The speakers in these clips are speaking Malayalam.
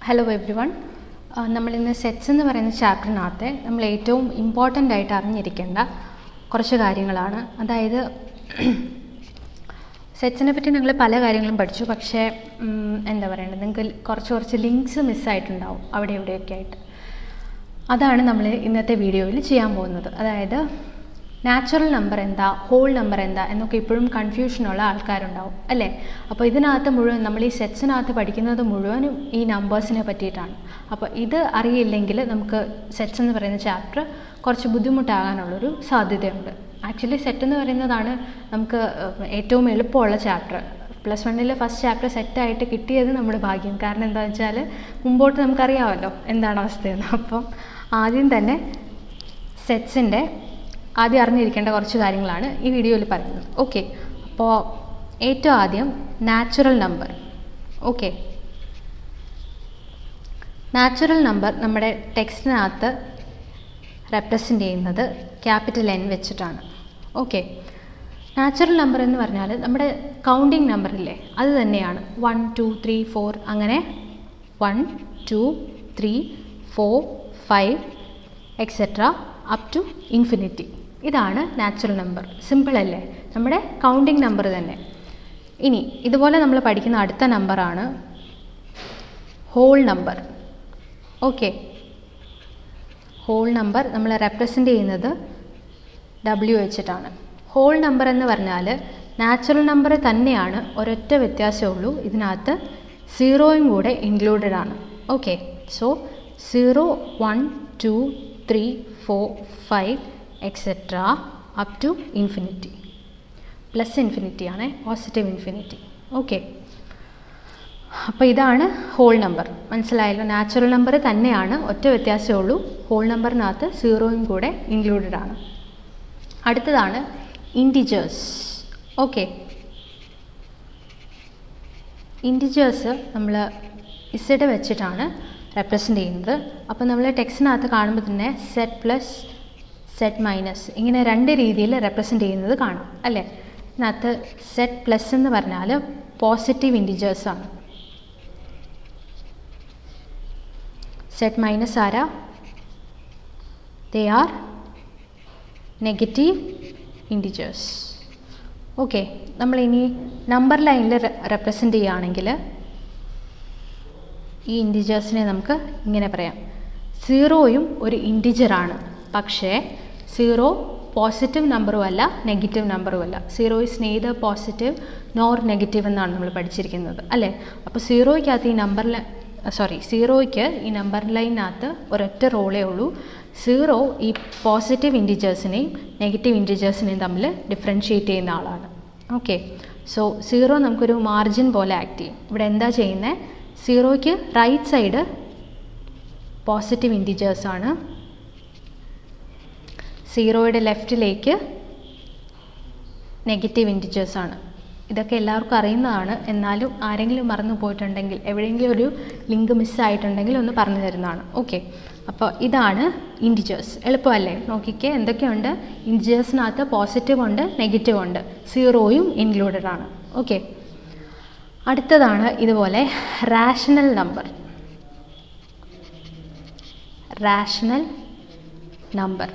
ഹലോ എവ്രി വൺ നമ്മളിന്ന് സെറ്റ്സ് എന്ന് പറയുന്ന ചാപ്റ്ററിനകത്തെ നമ്മൾ ഏറ്റവും ഇമ്പോർട്ടൻ്റ് ആയിട്ട് അറിഞ്ഞിരിക്കേണ്ട കുറച്ച് കാര്യങ്ങളാണ് അതായത് സെറ്റ്സിനെ പറ്റി നിങ്ങൾ പല കാര്യങ്ങളും പഠിച്ചു പക്ഷേ ഉം, എന്താ പറയേണ്ടത് നിങ്ങൾക്ക് കുറച്ച് കുറച്ച് ലിങ്ക്സ് മിസ്സായിട്ടുണ്ടാവും അവിടെ ഇവിടെയൊക്കെ ആയിട്ട് അതാണ് നമ്മൾ ഇന്നത്തെ വീഡിയോയിൽ ചെയ്യാൻ പോകുന്നത് അതായത് നാച്ചുറൽ നമ്പർ എന്താ ഹോൾ നമ്പർ എന്താ എന്നൊക്കെ ഇപ്പോഴും കൺഫ്യൂഷനുള്ള ആൾക്കാരുണ്ടാവും അല്ലേ അപ്പോൾ ഇതിനകത്ത് മുഴുവൻ നമ്മൾ ഈ സെറ്റ്സിനകത്ത് പഠിക്കുന്നത് മുഴുവനും ഈ നമ്പേഴ്സിനെ പറ്റിയിട്ടാണ് അപ്പോൾ ഇത് അറിയില്ലെങ്കിൽ നമുക്ക് സെറ്റ്സ് എന്ന് പറയുന്ന ചാപ്റ്റർ കുറച്ച് ബുദ്ധിമുട്ടാകാനുള്ളൊരു സാധ്യതയുണ്ട് ആക്ച്വലി സെറ്റ് എന്ന് പറയുന്നതാണ് നമുക്ക് ഏഹ്, ഏറ്റവും എളുപ്പമുള്ള ചാപ്റ്റർ പ്ലസ് വണ്ണിൽ ഫസ്റ്റ് ചാപ്റ്റർ സെറ്റായിട്ട് കിട്ടിയത് നമ്മുടെ ഭാഗ്യം കാരണം എന്താണെന്ന് വെച്ചാൽ മുമ്പോട്ട് നമുക്കറിയാമല്ലോ എന്താണ് അവസ്ഥയെന്ന് അപ്പം ആദ്യം തന്നെ സെറ്റ്സിൻ്റെ ആദ്യം അറിഞ്ഞിരിക്കേണ്ട കുറച്ച് കാര്യങ്ങളാണ് ഈ വീഡിയോയിൽ പറയുന്നത് ഓക്കെ അപ്പോൾ ഏറ്റവും ആദ്യം natural number okay natural number നമ്മുടെ ടെക്സ്റ്റിനകത്ത് റെപ്രസെൻ്റ് ചെയ്യുന്നത് ക്യാപിറ്റൽ എൻ വെച്ചിട്ടാണ് ഓക്കെ നാച്ചുറൽ നമ്പർ എന്ന് പറഞ്ഞാൽ നമ്മുടെ കൗണ്ടിങ് നമ്പർ ഇല്ലേ അത് തന്നെയാണ് വൺ ടു ത്രീ ഫോർ അങ്ങനെ one two three four five etcetera up to infinity ഇതാണ് നാച്ചുറൽ നമ്പർ സിമ്പിൾ അല്ലേ നമ്മുടെ കൗണ്ടിങ് നമ്പർ തന്നെ ഇനി ഇതുപോലെ നമ്മൾ പഠിക്കുന്ന അടുത്ത നമ്പറാണ് whole number okay whole number നമ്മൾ റെപ്രസെൻ്റ് ചെയ്യുന്നത് ഡബ്ല്യു വെച്ചിട്ടാണ് ഹോൾ നമ്പർ എന്ന് പറഞ്ഞാൽ നാച്ചുറൽ നമ്പർ തന്നെയാണ് ഒരൊറ്റ വ്യത്യാസമേ ഉള്ളൂ ഇതിനകത്ത് സീറോയും കൂടെ ഇൻക്ലൂഡഡ് ആണ് okay so zero one two three four five etcetera up to infinity plus infinity ആണ് പോസിറ്റീവ് ഇൻഫിനിറ്റി ഓക്കെ അപ്പോൾ ഇതാണ് ഹോൾ നമ്പർ മനസ്സിലായല്ലോ നാച്ചുറൽ നമ്പർ തന്നെയാണ് ഒറ്റ വ്യത്യാസമേ ഉള്ളൂ ഹോൾ നമ്പറിനകത്ത് സീറോയും കൂടെ ഇൻക്ലൂഡഡ് ആണ് അടുത്തതാണ് ഇൻറ്റിജേഴ്സ് ഓക്കെ ഇൻറ്റിജേഴ്സ് നമ്മൾ ഇസഡ് വെച്ചിട്ടാണ് റെപ്രസെൻ്റ് ചെയ്യുന്നത് അപ്പോൾ നമ്മൾ ടെക്സ്റ്റിനകത്ത് കാണുമ്പോൾ തന്നെ സെറ്റ് പ്ലസ് സെറ്റ് മൈനസ് ഇങ്ങനെ രണ്ട് രീതിയിൽ റെപ്രസെൻ്റ് ചെയ്യുന്നത് കാണാം അല്ലേ ഇതിനകത്ത് സെറ്റ് പ്ലസ് എന്ന് പറഞ്ഞാൽ പോസിറ്റീവ് ഇൻറ്റിജേഴ്സ് ആണ് സെറ്റ് മൈനസ് ആരാ they are negative integers okay നമ്മളിനി നമ്പർ ലൈനിൽ റെപ്രസെൻ്റ് ചെയ്യുകയാണെങ്കിൽ ഈ ഇൻറ്റിജേഴ്സിനെ നമുക്ക് ഇങ്ങനെ പറയാം സീറോയും ഒരു ഇൻറ്റിജറാണ് പക്ഷേ സീറോ പോസിറ്റീവ് നമ്പറും അല്ല നെഗറ്റീവ് നമ്പറും അല്ല zero is neither positive nor negative എന്നാണ് നമ്മൾ പഠിച്ചിരിക്കുന്നത് അല്ലേ അപ്പോൾ സീറോയ്ക്കകത്ത് ഈ നമ്പർ സോറി സീറോയ്ക്ക് ഈ നമ്പർ ലൈനകത്ത് ഒരൊറ്റ റോളേ ഉള്ളൂ സീറോ ഈ പോസിറ്റീവ് ഇൻറ്റിജേഴ്സിനെയും നെഗറ്റീവ് ഇൻറ്റിജേഴ്സിനെയും തമ്മിൽ ഡിഫറൻഷ്യേറ്റ് ചെയ്യുന്ന ആളാണ് ഓക്കെ സോ സീറോ നമുക്കൊരു മാർജിൻ പോലെ ആക്ട് ചെയ്യും ഇവിടെ എന്താ ചെയ്യുന്നത് സീറോയ്ക്ക് റൈറ്റ് സൈഡ് പോസിറ്റീവ് ഇൻറ്റിജേഴ്സ് ആണ് സീറോയുടെ ലെഫ്റ്റിലേക്ക് നെഗറ്റീവ് ഇൻറ്റിജേഴ്സ് ആണ് ഇതൊക്കെ എല്ലാവർക്കും അറിയുന്നതാണ് എന്നാലും ആരെങ്കിലും മറന്നു പോയിട്ടുണ്ടെങ്കിൽ എവിടെയെങ്കിലും ഒരു ലിങ്ക് മിസ്സായിട്ടുണ്ടെങ്കിൽ ഒന്ന് പറഞ്ഞു തരുന്നതാണ് ഓക്കെ അപ്പോൾ ഇതാണ് ഇൻറ്റിജേഴ്സ് എളുപ്പമല്ലേ നോക്കിക്കേ എന്തൊക്കെയുണ്ട് ഇൻറ്റിജേഴ്സിനകത്ത് പോസിറ്റീവ് ഉണ്ട് നെഗറ്റീവ് ഉണ്ട് സീറോയും ഇൻക്ലൂഡഡ് ആണ് ഓക്കെ അടുത്തതാണ് ഇതുപോലെ rational number rational number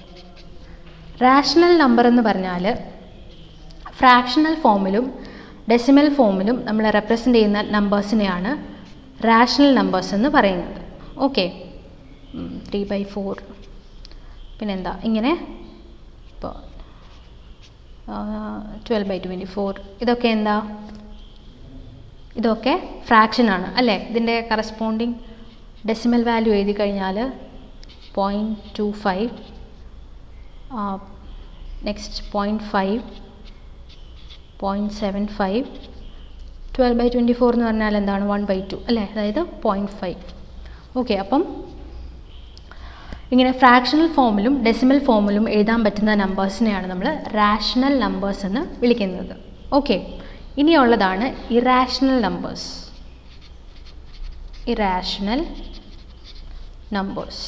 rational number എന്ന് പറഞ്ഞാൽ ഫ്രാക്ഷണൽ ഫോമിലും ഡെസിമൽ ഫോമിലും നമ്മൾ റെപ്രസെൻ്റ് ചെയ്യുന്ന നമ്പേഴ്സിനെയാണ് റാഷണൽ നമ്പേഴ്സ് എന്ന് പറയുന്നത് ഓക്കെ ത്രീ ബൈ ഫോർ പിന്നെന്താ ഇങ്ങനെ ഇപ്പോൾ ട്വൽവ് ബൈ ട്വൻറ്റി ഫോർ ഇതൊക്കെ എന്താ ഇതൊക്കെ ഫ്രാക്ഷനാണ് അല്ലേ ഇതിൻ്റെ കറസ്പോണ്ടിങ് ഡെസിമൽ വാല്യൂ എഴുതി കഴിഞ്ഞാൽ point two five next point five point seven five twelve by twenty four എന്ന് പറഞ്ഞാൽ എന്താണ് വൺ ബൈ ടു അല്ലേ അതായത് പോയിൻറ്റ് ഫൈവ് ഓക്കെ അപ്പം ഇങ്ങനെ ഫ്രാക്ഷണൽ ഫോമിലും ഡെസിമൽ ഫോമിലും എഴുതാൻ പറ്റുന്ന നമ്പേഴ്സിനെയാണ് നമ്മൾ റാഷണൽ നമ്പേഴ്സ് എന്ന് വിളിക്കുന്നത് ഓക്കെ ഇനിയുള്ളതാണ് irrational numbers irrational numbers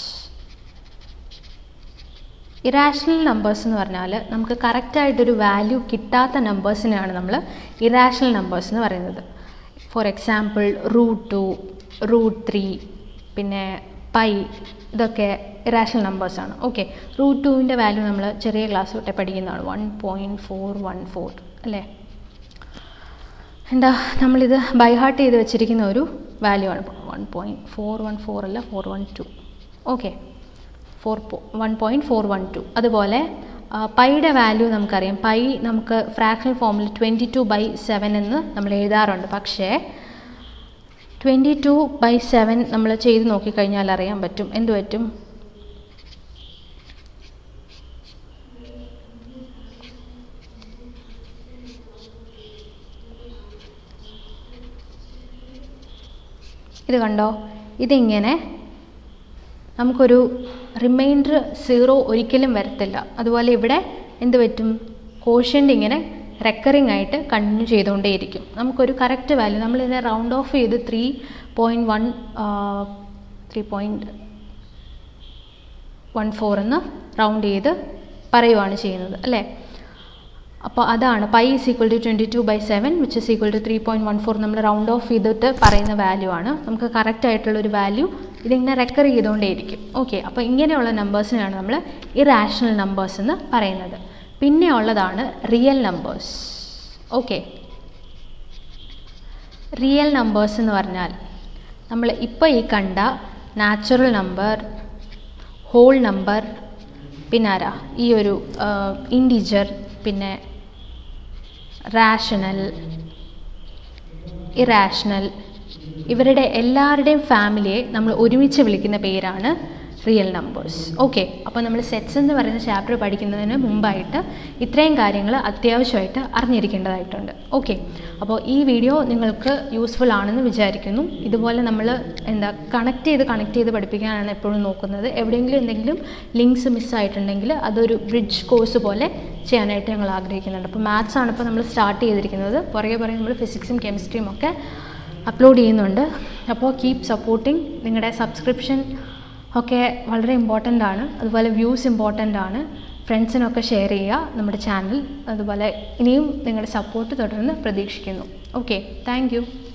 irrational numbers എന്ന് പറഞ്ഞാൽ നമുക്ക് കറക്റ്റായിട്ടൊരു വാല്യൂ കിട്ടാത്ത നമ്പേഴ്സിനെയാണ് നമ്മൾ ഇറാഷണൽ നമ്പേഴ്സ് എന്ന് പറയുന്നത് for example root two root three പിന്നെ പൈ ഇതൊക്കെ ഇറാഷണൽ നമ്പേഴ്സാണ് ഓക്കെ റൂട്ട് ടുവിൻ്റെ വാല്യൂ നമ്മൾ ചെറിയ ക്ലാസ് തൊട്ടേ പഠിക്കുന്നതാണ് one point four one four അല്ലേ എന്താ നമ്മളിത് ബൈ ഹാർട്ട് ചെയ്ത് വെച്ചിരിക്കുന്ന ഒരു വാല്യൂ ആണ് one point four one four അല്ല four one two okay four one point four one two അതുപോലെ പൈയുടെ വാല്യൂ നമുക്കറിയാം പൈ നമുക്ക് ഫ്രാക്ഷണൽ ഫോമിൽ ട്വൻറ്റി ടു ബൈ സെവൻ എന്ന് നമ്മൾ എഴുതാറുണ്ട് പക്ഷേ ട്വൻറ്റി ടു ബൈ സെവൻ നമ്മൾ ചെയ്ത് നോക്കിക്കഴിഞ്ഞാൽ അറിയാൻ പറ്റും എന്ത് പറ്റും ഇത് കണ്ടോ ഇതിങ്ങനെ നമുക്കൊരു റിമൈൻഡർ സീറോ ഒരിക്കലും വരത്തില്ല അതുപോലെ ഇവിടെ എന്ത് പറ്റും കോഷ്യൻ്റ് ഇങ്ങനെ റെക്കറിങ് ആയിട്ട് കണ്ടിന്യൂ ചെയ്തുകൊണ്ടേയിരിക്കും നമുക്കൊരു കറക്റ്റ് വാല്യൂ നമ്മളിതിനെ റൗണ്ട് ഓഫ് ചെയ്ത് three point one three point one four എന്ന് റൗണ്ട് ചെയ്ത് പറയുവാണ് ചെയ്യുന്നത് അല്ലേ അപ്പോൾ അതാണ് pi is equal to twenty two by seven which is equal to three point one four നമ്മൾ റൗണ്ട് ഓഫ് ചെയ്തിട്ട് പറയുന്ന വാല്യൂ ആണ് നമുക്ക് കറക്റ്റ് ആയിട്ടുള്ളൊരു വാല്യൂ ഇതിങ്ങനെ റെക്കർ ചെയ്തുകൊണ്ടേയിരിക്കും ഓക്കെ അപ്പോൾ ഇങ്ങനെയുള്ള നമ്പേഴ്സിനെയാണ് നമ്മൾ ഇറാഷണൽ നമ്പേഴ്സ് എന്ന് പറയുന്നത് പിന്നെ ഉള്ളതാണ് real numbers okay real numbers എന്ന് പറഞ്ഞാൽ നമ്മൾ ഇപ്പോൾ ഈ കണ്ട നാച്ചുറൽ നമ്പർ ഹോൾ നമ്പർ പിന്നെ ആരാ ഈ ഒരു ഇൻഡിജർ പിന്നെ റാഷണൽ ഇറാഷണൽ ഇവരുടെ എല്ലാവരുടെയും ഫാമിലിയെ നമ്മൾ ഒരുമിച്ച് വിളിക്കുന്ന പേരാണ് റിയൽ നമ്പേഴ്സ് ഓക്കെ അപ്പോൾ നമ്മൾ സെറ്റ്സ് എന്ന് പറയുന്ന ചാപ്റ്റർ പഠിക്കുന്നതിന് മുമ്പായിട്ട് ഇത്രയും കാര്യങ്ങൾ അത്യാവശ്യമായിട്ട് അറിഞ്ഞിരിക്കേണ്ടതായിട്ടുണ്ട് ഓക്കെ അപ്പോൾ ഈ വീഡിയോ നിങ്ങൾക്ക് യൂസ്ഫുൾ ആണെന്ന് വിചാരിക്കുന്നു ഇതുപോലെ നമ്മൾ എന്താ കണക്ട് ചെയ്ത് കണക്ട് ചെയ്ത് പഠിപ്പിക്കാനാണ് എപ്പോഴും നോക്കുന്നത് എവിടെയെങ്കിലും എന്തെങ്കിലും ലിങ്ക്സ് മിസ്സായിട്ടുണ്ടെങ്കിൽ അതൊരു ബ്രിഡ്ജ് കോഴ്സ് പോലെ ചെയ്യാനായിട്ട് ഞങ്ങൾ ആഗ്രഹിക്കുന്നുണ്ട് അപ്പോൾ മാത്സ് ആണ് ഇപ്പോൾ നമ്മൾ സ്റ്റാർട്ട് ചെയ്തിരിക്കുന്നത് പുറകെ പുറകെ നമ്മൾ ഫിസിക്സും കെമിസ്ട്രിയും ഒക്കെ അപ്ലോഡ് ചെയ്യുന്നുണ്ട് അപ്പോൾ കീപ് സപ്പോർട്ടിങ് നിങ്ങളുടെ സബ്സ്ക്രിപ്ഷൻ ഒക്കെ വളരെ ഇമ്പോർട്ടൻ്റ് ആണ് അതുപോലെ വ്യൂസ് ഇമ്പോർട്ടൻ്റ് ആണ് ഫ്രണ്ട്സിനൊക്കെ ഷെയർ ചെയ്യുക നമ്മുടെ ചാനൽ അതുപോലെ ഇനിയും നിങ്ങളുടെ സപ്പോർട്ട് തുടർന്ന് പ്രതീക്ഷിക്കുന്നു ഓക്കെ താങ്ക്